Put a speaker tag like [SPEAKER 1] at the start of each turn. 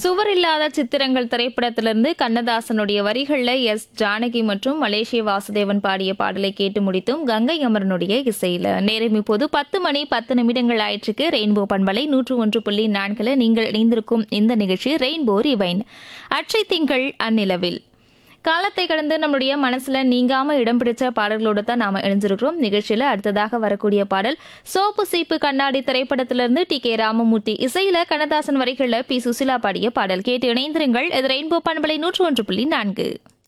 [SPEAKER 1] சுவரில்லாத சித்திரங்கள் திரைப்படத்திலிருந்து கண்ணதாசனுடைய வரிகள்ல எஸ் ஜானகி மற்றும் மலேசிய வாசுதேவன் பாடிய பாடலை கேட்டு முடித்தும் கங்கை அமரனுடைய இசையில நேரம் இப்போது பத்து மணி பத்து நிமிடங்கள் ஆயிற்றுக்கு ரெயின்போ பண்பலை நூற்று ஒன்று புள்ளி நான்குல நீங்கள் இணைந்திருக்கும் இந்த நிகழ்ச்சி ரெயின்போ ரிவைன் அற்றை திங்கள் அந்நிலவில் காலத்தை கடந்து நம்மளுடைய மனசுல நீங்காம இடம் பிடிச்ச பாடல்களோடு தான் நாம இணைஞ்சிருக்கிறோம் நிகழ்ச்சியில அடுத்ததாக வரக்கூடிய பாடல் சோப்பு சீப்பு கண்ணாடி திரைப்படத்திலிருந்து டி கே ராமமூர்த்தி இசையில கண்ணதாசன் வரிகள்ல பி சுசிலா பாடிய பாடல் கேட்டு இணைந்திருங்கள் இது ரெயின்போ பண்பலை நூற்று ஒன்று புள்ளி நான்கு